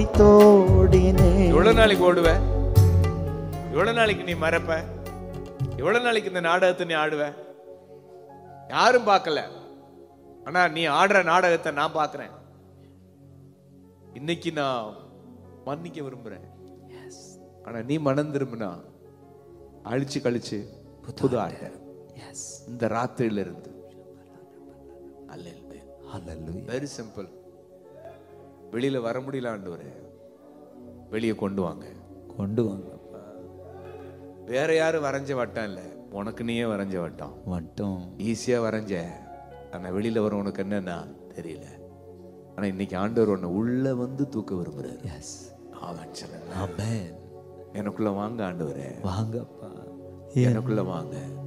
தோடினே எவ்வளவு நாளைக்கு ஓடுவ எவ்வளவு நாளைக்கு நீ மறப்ப எவ்வளவு நாளைக்கு இந்த நாடகத்தை நீ ஆடுவ யாரும் பார்க்கல ஆனா நீ ஆடுற நாடகத்தை நான் பார்க்கிறேன் இன்னைக்கு நான் மன்னிக்க விரும்புறேன் ஆனா நீ மனம் திரும்பினா அழிச்சு கழிச்சு புது ஆட்ட இந்த ராத்திரியில இருந்து ஹalleluya வெரி சிம்பிள் வெளியில வர முடியல ஆண்டவரே வெளியே கொண்டு வாங்க கொண்டு வாங்கப்பா வேற யாரும் வரைஞ்ச வட்டம் இல்ல உனக்கு நீயே வரைஞ்ச வட்டம் மட்டும் ஈஸியா வரைஞ்ச ஆனா வெளியில வர உனக்கு என்னன்னா தெரியல ஆனா இன்னைக்கு ஆண்டவர் உன்னை உள்ள வந்து தூக்க விரும்புறாரு எஸ் அவன் சொல்ல ஆமென் எனக்குள்ள வாங்க ஆண்டவரே வாங்கப்பா எனக்குள்ள வாங்க